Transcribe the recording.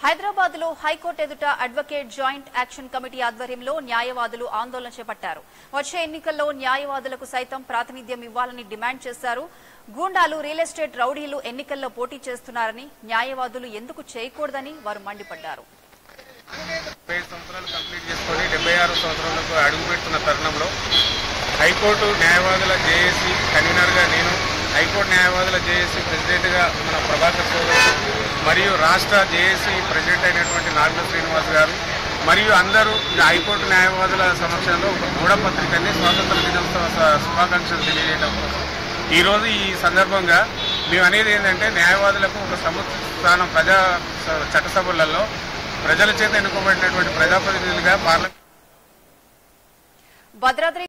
హైదరాబాద్ లో హైకోర్టు ఎదుట advocate joint action committee ఆధ్వర్యంలో న్యాయవాదులు ఆందోళన చేపట్టారు వచ్చే ఎన్నికల్లో న్యాయవాదులకు సైతం ప్రాతినిధ్యం ఇవ్వాలని డిమాండ్ చేశారు గూండాలు రియల్ ఎస్టేట్ రౌడీలు ఎన్నికల్లో పోటీ చేస్తున్నారని న్యాయవాదులు ఎందుకు చేయకూడదని వారు మండిపడ్డారు ముప్పై ఐదు సంవత్సరాలు కంప్లీట్ చేసుకొని డెబ్బై ఆరు సంవత్సరాలకు అడుగుపెడుతున్న తరుణంలో హైకోర్టు న్యాయవాదుల జేఏసీ కన్వీనర్గా నేను హైకోర్టు న్యాయవాదుల జేఏసీ ప్రెసిడెంట్గా మన ప్రభాకర్ సోదరుడు మరియు రాష్ట్ర జేఏసీ ప్రెసిడెంట్ అయినటువంటి నాగల శ్రీనివాస్ గారు మరియు అందరూ ఈ హైకోర్టు న్యాయవాదుల సమక్షంలో ఒక గూఢపత్రికని స్వాతంత్ర దినోత్సవ శ- శుభాకాంక్షలు తెలియజేయడం కోసం ఈరోజు ఈ సందర్భంగా మేము అనేది ఏంటంటే న్యాయవాదులకు ఒక సముచిత స్థానం ప్రజా స- చట్టసభలలో ప్రజల చేత ఎన్నుకోబడినటువంటి ప్రజాప్రతినిధులుగా పార్లమెంట్ భద్రాద్రి